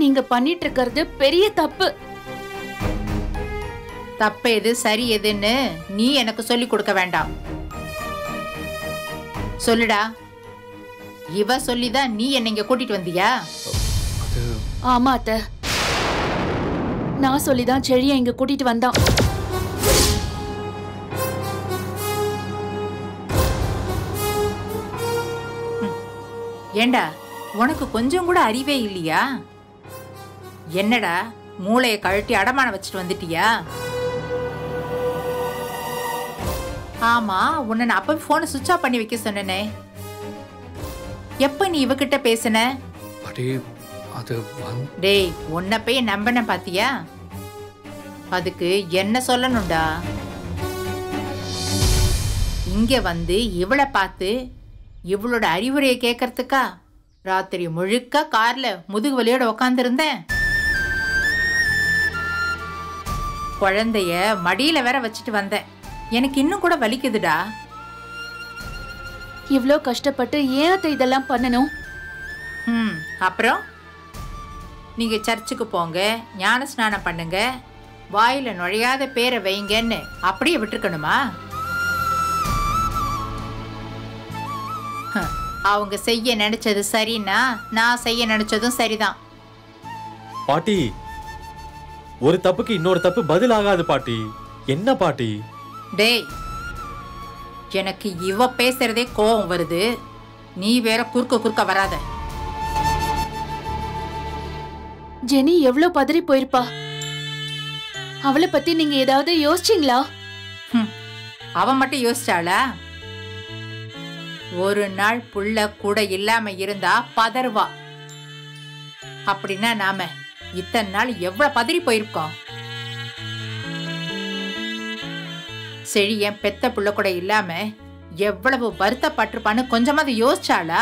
நீங்க பண்ணிட்டு இருக்கிறது பெரிய தப்பு தப்பு எது சரி எதுன்னு நீ எனக்கு சொல்லி கொடுக்க வேண்டாம் சொல்லுடா இவ சொல்லிதான் நீ என்னை இங்க கூட்டிட்டு வந்தியா அது ஆமா அத்த நான் சொல்லிதான் செழிய இங்க கூட்டிட்டு வந்தான் ஏண்டா உனக்கு கொஞ்சம் கூட அறிவே இல்லையா என்னடா மூளையை கழட்டி அடமானம் வச்சுட்டு வந்துட்டியா ஆமா உன்னை நான் அப்பவே போனை சுவிட்ச் ஆஃப் பண்ணி வைக்க சொன்னேனே எப்ப நீ இவகிட்ட பேசுன பாட்டி அது வந்து டேய் உன்னை போய் நம்பின பாத்தியா அதுக்கு என்ன சொல்லணும்டா இங்க வந்து இவளை பார்த்து இவளோட அறிவுரையை கேட்கறதுக்கா ராத்திரி முழுக்க கார்ல முதுகு வலியோட உக்காந்துருந்தேன் குழந்தைய மடியில வேற வச்சுட்டு வந்தேன் எனக்கு இன்னும் கூட வலிக்குதுடா இவ்ளோ கஷ்டப்பட்டு ஏன் அத்தை இதெல்லாம் பண்ணணும் ம் அப்புறம் நீங்க சர்ச்சுக்கு போங்க ஞான ஸ்நானம் பண்ணுங்க வாயில நுழையாத பேரை வைங்கன்னு அப்படியே விட்டுருக்கணுமா ஹம், அவங்க செய்ய நினைச்சது சரின்னா நான் செய்ய நினைச்சதும் சரிதான் பாட்டி ஒரு தப்புக்கு இன்னொரு தப்பு பதில் ஆகாது பாட்டி என்ன பாட்டி டேய் எனக்கு இவ பேசுறதே கோவம் வருது நீ வேற குறுக்க குறுக்க வராத ஜெனி எவ்ளோ பதறி போயிருப்பா அவளை பத்தி நீங்க ஏதாவது யோசிச்சீங்களா ஹம், அவ மட்டும் யோசிச்சாளா ஒரு நாள் புள்ள கூட இல்லாம இருந்தா பதறுவா அப்படின்னா நாம இத்தனை நாள் எவ்வளவு பதறி போயிருக்கோம் செழியன் பெத்த புள்ள கூட இல்லாம எவ்வளவு வருத்தப்பட்டிருப்பான்னு கொஞ்சமாவது யோசிச்சாளா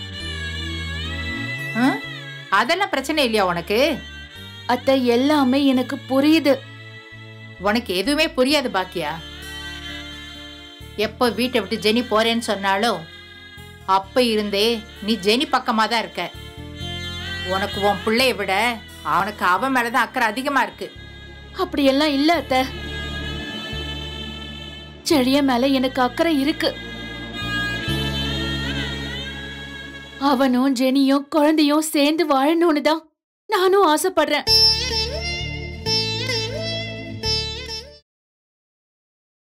ஹம்? அதெல்லாம் பிரச்சனை இல்லையா உனக்கு அத்தை எல்லாமே எனக்கு புரியுது உனக்கு எதுவுமே புரியாது பாக்கியா எப்போ வீட்டை விட்டு ஜெனி போறேன்னு சொன்னாலும் அப்ப இருந்தே நீ ஜெனி பக்கமா தான் இருக்க உனக்கு உன் பிள்ளைய விட அவனுக்கு அவன் மேலதான் அக்கறை அதிகமா இருக்கு அப்படியெல்லாம் இல்ல அத்தை செழிய மேல எனக்கு அக்கறை இருக்கு அவனும் ஜெனியும் குழந்தையும் சேர்ந்து வாழணும்னு தான் நானும் ஆசைப்படுறேன்